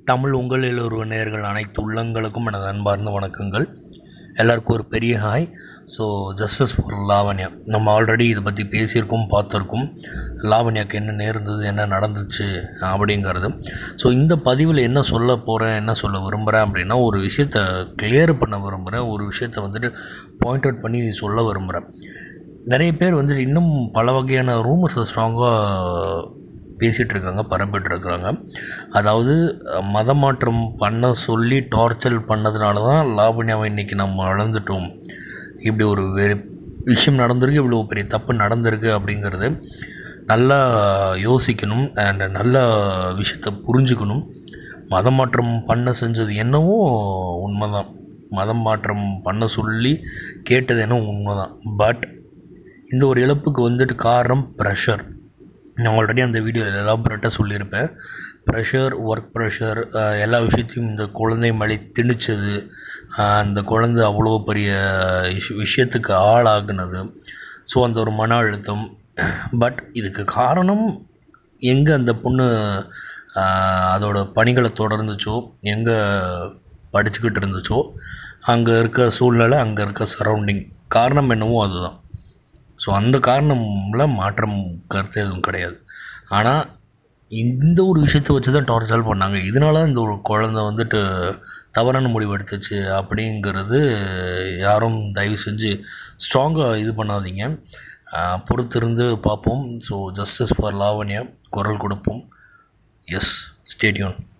தமிழ் உங்களில் ஒரு நேயர்கள் அனைத்து உள்ளங்களுக்கும் எனது அன்பார்ந்த வணக்கங்கள் எல்லாருக்கும் ஒரு பெரிய hi so justice for Lavanya நம்ம ஆல்ரெடி இதை பற்றி பேசியிருக்கோம் பார்த்துருக்கோம் லாவண்யாவுக்கு என்ன நேர்ந்தது என்ன நடந்துச்சு அப்படிங்கிறது ஸோ இந்த பதிவில் என்ன சொல்ல போகிறேன் என்ன சொல்ல விரும்புகிறேன் அப்படின்னா ஒரு விஷயத்த கிளியர் பண்ண விரும்புகிறேன் ஒரு விஷயத்த வந்துட்டு பாயிண்ட் அவுட் பண்ணி சொல்ல விரும்புகிறேன் நிறைய பேர் வந்துட்டு இன்னும் பல வகையான ரூமர்ஸை ஸ்ட்ராங்காக பேசிகிட்டு இருக்காங்க பரப்பிட்டு இருக்கிறாங்க அதாவது அஹ், மத மாற்றம் பண்ண சொல்லி டார்ச்சர் பண்ணதுனால தான் லாவண்யாவை இன்றைக்கி நம்ம இழந்துட்டோம் இப்படி ஒரு வெறு விஷயம் நடந்திருக்கு இவ்வளோ பெரிய தப்பு நடந்திருக்கு அப்படிங்கிறது நல்லா யோசிக்கணும் அண்ட் நல்ல விஷயத்தை புரிஞ்சுக்கணும் மதம் மாற்றம் பண்ண செஞ்சது என்னவோ உண்மைதான் மதம் மாற்றம் பண்ண சொல்லி கேட்டது என்னவோ உண்மைதான் பட் இந்த ஒரு இழப்புக்கு வந்துட்டு காரணம் ப்ரெஷர் நான் ஆல்ரெடி அந்த வீடியோவில் எலாபரேட்டாக சொல்லியிருப்பேன் ப்ரெஷர் ஒர்க் ப்ரெஷர் எல்லா விஷயத்தையும் இந்த குழந்தை மேலே திணிச்சது ஆஹ் அந்த குழந்தை அவ்வளோ பெரிய விஷ- விஷயத்துக்கு ஆளாகுனது ஸோ அந்த ஒரு மன அழுத்தம் பட் இதுக்கு காரணம் எங்கே அந்த பொண்ணு ஆஹ் அதோட பணிகளை தொடர்ந்துச்சோ எங்கே படிச்சுக்கிட்டு இருந்துச்சோ அங்கே இருக்க சூழ்நிலை அங்கே இருக்க சரௌண்டிங் காரணம் என்னவோ அதுதான் ஸோ அந்த காரணம்ல மாற்றம் கருத்து எதுவும் கிடையாது ஆனால் இந்த ஒரு விஷயத்தை வச்சு தான் டார்ச்சர் பண்ணாங்க இதனால தான் இந்த ஒரு குழந்தை வந்துட்டு தவறான முடிவு எடுத்துச்சு அப்படிங்கிறது யாரும் தயவு செஞ்சு ஸ்ட்ராங்காக இது பண்ணாதீங்க ஆஹ் பொறுத்திருந்து பார்ப்போம் ஸோ ஜஸ்டிஸ் ஃபார் லாவண்யா குரல் கொடுப்போம் எஸ் ஸ்டேடியோன்